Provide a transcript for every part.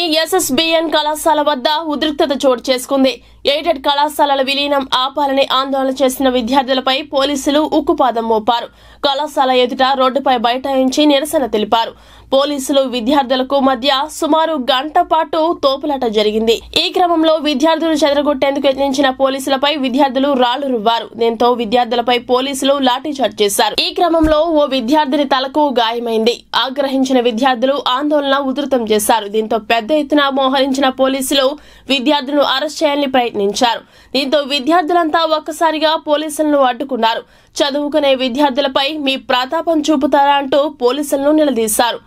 SSBN కళాశాల వద్ద ఉద్రిక్తత చోటు చేసుకుంది ఎయిడెడ్ కళాశాలల విలీనం ఆపాలని ఆందోళన చేసిన విద్యార్థులపై పోలీసులు ఉక్కుపాదం మోపారు కళాశాల ఎదుట రోడ్డుపై బైఠాయించి నిరసన తెలిపారు పోలీసులు విద్యార్థులకు మధ్య సుమారు గంట పాటు తోపులాట జరిగింది ఈ క్రమంలో విద్యార్థులు చెదరగొట్టేందుకు యత్నించిన పోలీసులపై విద్యార్థులు రాళ్లు రువ్వారు దీంతో విద్యార్థులపై పోలీసులు లాఠీచార్జ్ చేశారు ఈ క్రమంలో ఓ విద్యార్థిని తలకు గాయమైంది ఆగ్రహించిన విద్యార్థులు ఆందోళన ఉధృతం చేశారు దీంతో పెద్ద ఎత్తున మోహరించిన పోలీసులు విద్యార్థులను అరెస్ట్ చేయాలని ప్రయత్నించారు దీంతో విద్యార్థులంతా ఒక్కసారిగా పోలీసులను అడ్డుకున్నారు చదువుకునే విద్యార్థులపై మీ ప్రతాపం చూపుతారా అంటూ పోలీసులను నిలదీశారు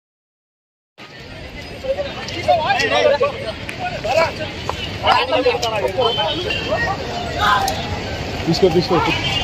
తీసుకో తీసుకో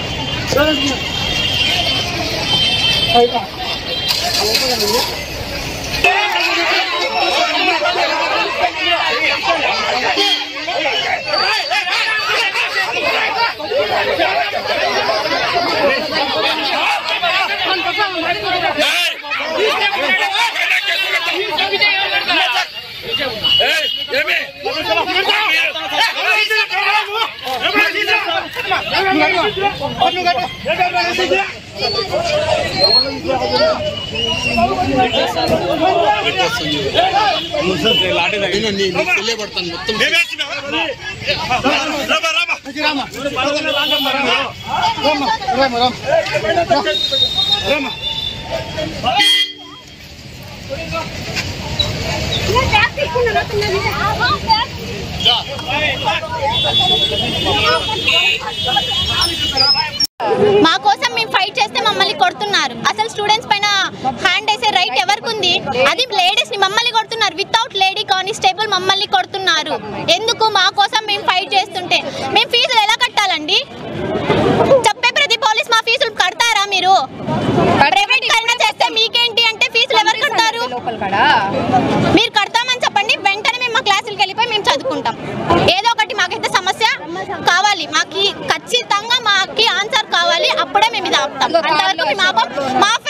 పడతాను మొత్తం మా కోసం మేము ఫైట్ చేస్తే మమ్మల్ని కొడుతున్నారు అసలు స్టూడెంట్స్ పైన హ్యాండ్ వేసే రైట్ ఎవరికి ఉంది అది లేడీస్ ని మమ్మల్ని కొడుతున్నారు వితౌట్ లేడీ కానిస్టేబుల్ మమ్మల్ని కొడుతున్నారు ఎందుకు మా కోసం మేము ఫైట్ చేస్తుంటే మేము ఫీజులు ఎలా కట్టాలండి చెప్పే ప్రతి పోలీస్ మా ఫీజులు కడతారా మీరు ప్రైవేట్ కన్నా చేస్తే మీకేంటి అంటే ఫీజులు ఎవరు కడతారు మీరు కడతామని చెప్పండి వెంటనే మేము మా క్లాసులకు వెళ్ళిపోయి మేము చదువుకుంటాం ఏదో ఒకటి మాకైతే సమస్య కావాలి మాకి ఖచ్చితంగా మాకి ఆన్సర్ కావాలి అప్పుడే మేము ఇది ఆపుతాం అంతవరకు మేము ఆపం మా